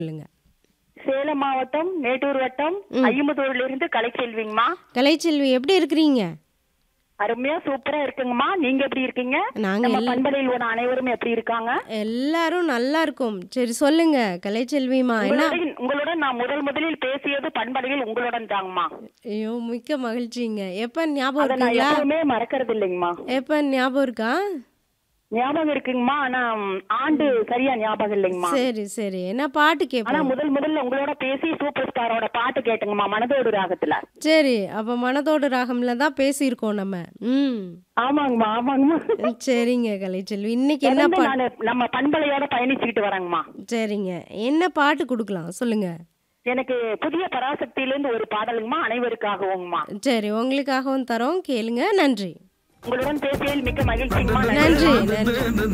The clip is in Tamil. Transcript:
சொல்லுங்க சேலம் மாவட்டம் மேட்டூர் வட்டம் ஐம்பத்தூர்ல இருந்து கலைச்செல்விங்கம்மா கலைச்செல்வி எப்படி இருக்கிறீங்க அருமையா சூப்பரா இருக்குங்கம்மா நீங்க எப்படி இருக்கீங்க நாங்க நம்ம எல்லா- பண்பலையில் உள்ள அனைவரும் எப்படி இருக்காங்க எல்லாரும் நல்லா இருக்கும் சரி சொல்லுங்க கலைச்செல்விமா என்ன உங்களுடன் உங்களுடன் நான் முதல் முதலில் பேசியது பண்பலையில் உங்களுடன் தாங்கம்மா ஐயோ மிக்க மகிழ்ச்சிங்க எப்ப ஞாபகம் அதை நான் இருக்குங்களா எப்பவுமே மறக்கறது இல்லைங்கம்மா எப்ப ஞாபகம் இருக்கா ஞாபகம் இருக்குங்கம்மா ஆனா ம், ஆண்டு சரியா ஞாபகம் இல்லைங்கம்மா சரி சரி என்ன பாட்டு ஆனா கேட்போம் முதல் முதல்ல உங்களோட பேசி சூப்பர் ஸ்டாரோட பாட்டு கேட்டுங்கம்மா மனதோடு ராகத்துல சரி அப்ப மனதோடு ராகம்ல தான் பேசியிருக்கோம் நம்ம ம் ஆமாங்கம்மா ஆமாங்கம்மா சரிங்க கலைச்செல்வி இன்னைக்கு என்ன தொடர்ந்து பாட்டு நானு நம்ம பண்பலையோட பயணிச்சுக்கிட்டு வரேங்கம்மா சரிங்க என்ன பாட்டு கொடுக்கலாம் சொல்லுங்க எனக்கு புதிய பராசக்தியிலிருந்து ஒரு பாடலுங்கம்மா அனைவருக்காகவுங்கம்மா சரி உங்களுக்காகவும் தரோம் கேளுங்க நன்றி உங்களுடன் பேசியதில் மிக்க மகிழ்ச்சிங்கம்மா நன்றி நன்றி